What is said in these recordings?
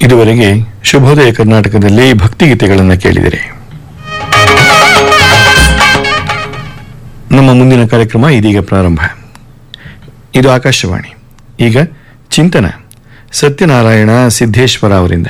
ಇದುವರೆಗೆ ಶುಭೋದಯ ಕರ್ನಾಟಕದಲ್ಲಿ ಭಕ್ತಿಗೀತೆಗಳನ್ನು ಕೇಳಿದಿರಿ ನಮ್ಮ ಮುಂದಿನ ಕಾರ್ಯಕ್ರಮ ಇದೀಗ ಪ್ರಾರಂಭ ಇದು ಆಕಾಶವಾಣಿ ಈಗ ಚಿಂತನ ಸತ್ಯನಾರಾಯಣ ಸಿದ್ದೇಶ್ವರ ಅವರಿಂದ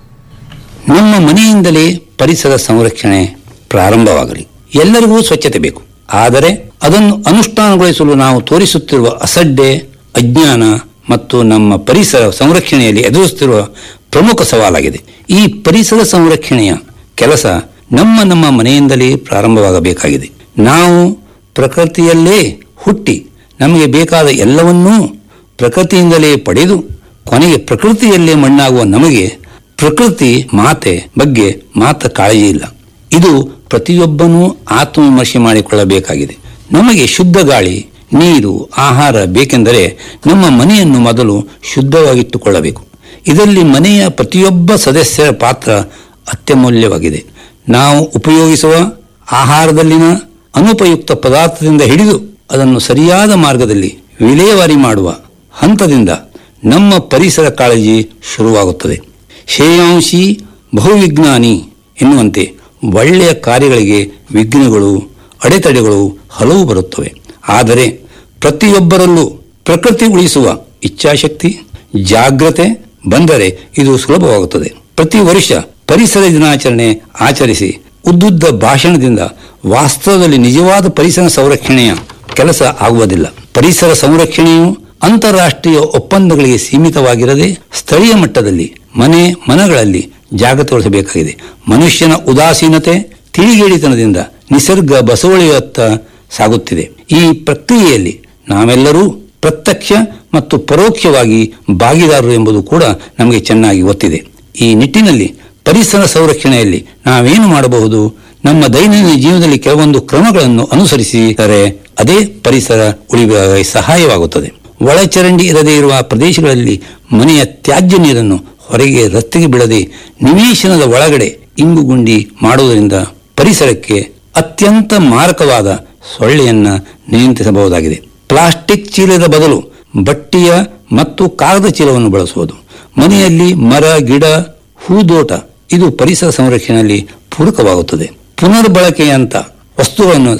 ನಮ್ಮ ಮನೆಯಿಂದಲೇ ಪರಿಸರ ಸಂರಕ್ಷಣೆ ಪ್ರಾರಂಭವಾಗಲಿ ಎಲ್ಲರಿಗೂ ಸ್ವಚ್ಛತೆ ಬೇಕು ಆದರೆ ಅದನ್ನು ಅನುಷ್ಠಾನಗೊಳಿಸಲು ನಾವು ತೋರಿಸುತ್ತಿರುವ ಅಸಡ್ಡೆ ಅಜ್ಞಾನ ಮತ್ತು ನಮ್ಮ ಪರಿಸರ ಸಂರಕ್ಷಣೆಯಲ್ಲಿ ಎದುರಿಸುತ್ತಿರುವ ಪ್ರಮುಖ ಸವಾಲಾಗಿದೆ ಈ ಪರಿಸರ ಸಂರಕ್ಷಣೆಯ ಕೆಲಸ ನಮ್ಮ ನಮ್ಮ ಮನೆಯಿಂದಲೇ ಪ್ರಾರಂಭವಾಗಬೇಕಾಗಿದೆ ನಾವು ಪ್ರಕೃತಿಯಲ್ಲೇ ಹುಟ್ಟಿ ನಮಗೆ ಬೇಕಾದ ಎಲ್ಲವನ್ನೂ ಪ್ರಕೃತಿಯಿಂದಲೇ ಪಡೆದು ಕೊನೆಗೆ ಪ್ರಕೃತಿಯಲ್ಲೇ ಮಣ್ಣಾಗುವ ನಮಗೆ ಪ್ರಕೃತಿ ಮಾತೆ ಬಗ್ಗೆ ಮಾತ್ರ ಕಾಳಜಿ ಇಲ್ಲ ಇದು ಪ್ರತಿಯೊಬ್ಬನೂ ಆತ್ಮವಿಮರ್ಶೆ ಮಾಡಿಕೊಳ್ಳಬೇಕಾಗಿದೆ ನಮಗೆ ಶುದ್ಧ ಗಾಳಿ ನೀರು ಆಹಾರ ಬೇಕೆಂದರೆ ನಮ್ಮ ಮನೆಯನ್ನು ಮೊದಲು ಶುದ್ಧವಾಗಿಟ್ಟುಕೊಳ್ಳಬೇಕು ಇದರಲ್ಲಿ ಮನೆಯ ಪ್ರತಿಯೊಬ್ಬ ಸದಸ್ಯರ ಪಾತ್ರ ಅತ್ಯಮೂಲ್ಯವಾಗಿದೆ ನಾವು ಉಪಯೋಗಿಸುವ ಆಹಾರದಲ್ಲಿನ ಅನುಪಯುಕ್ತ ಪದಾರ್ಥದಿಂದ ಹಿಡಿದು ಅದನ್ನು ಸರಿಯಾದ ಮಾರ್ಗದಲ್ಲಿ ವಿಲೇವಾರಿ ಮಾಡುವ ಹಂತದಿಂದ ನಮ್ಮ ಪರಿಸರ ಕಾಳಜಿ ಶುರುವಾಗುತ್ತದೆ ಶ್ರೇಯಾಂಶಿ ಬಹುವಿಜ್ಞಾನಿ ಎನ್ನುವಂತೆ ಒಳ್ಳೆಯ ಕಾರ್ಯಗಳಿಗೆ ವಿಘ್ನಗಳು ಅಡೆತಡೆಗಳು ಹಲವು ಬರುತ್ತವೆ ಆದರೆ ಪ್ರತಿಯೊಬ್ಬರಲ್ಲೂ ಪ್ರಕೃತಿ ಉಳಿಸುವ ಇಚ್ಛಾಶಕ್ತಿ ಜಾಗ್ರತೆ ಬಂದರೆ ಇದು ಸುಲಭವಾಗುತ್ತದೆ ಪ್ರತಿ ವರ್ಷ ಪರಿಸರ ದಿನಾಚರಣೆ ಆಚರಿಸಿ ಉದ್ದುದ್ದ ಭಾಷಣದಿಂದ ವಾಸ್ತವದಲ್ಲಿ ನಿಜವಾದ ಪರಿಸರ ಸಂರಕ್ಷಣೆಯ ಕೆಲಸ ಆಗುವುದಿಲ್ಲ ಪರಿಸರ ಸಂರಕ್ಷಣೆಯು ಅಂತಾರಾಷ್ಟ್ರೀಯ ಒಪ್ಪಂದಗಳಿಗೆ ಸೀಮಿತವಾಗಿರದೆ ಸ್ಥಳೀಯ ಮಟ್ಟದಲ್ಲಿ ಮನೆ ಮನಗಳಲ್ಲಿ ಜಾಗೃತಗೊಳಿಸಬೇಕಾಗಿದೆ ಮನುಷ್ಯನ ಉದಾಸೀನತೆ ತಿಳಿಗೇಡಿತನದಿಂದ ನಿಸರ್ಗ ಬಸವಳಿಯತ್ತ ಸಾಗುತ್ತಿದೆ ಈ ಪ್ರಕ್ರಿಯೆಯಲ್ಲಿ ನಾವೆಲ್ಲರೂ ಪ್ರತ್ಯಕ್ಷ ಮತ್ತು ಪರೋಕ್ಷವಾಗಿ ಭಾಗಿದಾರರು ಎಂಬುದು ಕೂಡ ನಮಗೆ ಚೆನ್ನಾಗಿ ಗೊತ್ತಿದೆ ಈ ನಿಟ್ಟಿನಲ್ಲಿ ಪರಿಸರ ಸಂರಕ್ಷಣೆಯಲ್ಲಿ ನಾವೇನು ಮಾಡಬಹುದು ನಮ್ಮ ದೈನಂದಿನ ಜೀವನದಲ್ಲಿ ಕೆಲವೊಂದು ಕ್ರಮಗಳನ್ನು ಅನುಸರಿಸಿದರೆ ಅದೇ ಪರಿಸರ ಉಳಿಯುವ ಸಹಾಯವಾಗುತ್ತದೆ ಒಳಚರಂಡಿ ಇರದೇ ಇರುವ ಪ್ರದೇಶಗಳಲ್ಲಿ ಮನೆಯ ತ್ಯಾಜ್ಯ ನೀರನ್ನು ಹೊರಗೆ ರಸ್ತೆಗೆ ಬಿಡದೆ ನಿವೇಶನದ ಒಳಗಡೆ ಇಂಗುಗುಂಡಿ ಮಾಡುವುದರಿಂದ ಪರಿಸರಕ್ಕೆ ಅತ್ಯಂತ ಮಾರಕವಾದ ಸೊಳ್ಳೆಯನ್ನ ನಿಯಂತ್ರಿಸಬಹುದಾಗಿದೆ ಪ್ಲಾಸ್ಟಿಕ್ ಚೀಲದ ಬದಲು ಬಟ್ಟೆಯ ಮತ್ತು ಕಾಗದ ಚೀಲವನ್ನು ಬಳಸುವುದು ಮನೆಯಲ್ಲಿ ಮರ ಗಿಡ ಹೂದೋಟ ಇದು ಪರಿಸರ ಸಂರಕ್ಷಣೆಯಲ್ಲಿ ಪೂರಕವಾಗುತ್ತದೆ ಪುನರ್ಬಳಕೆಯಂತ ವಸ್ತುಗಳನ್ನು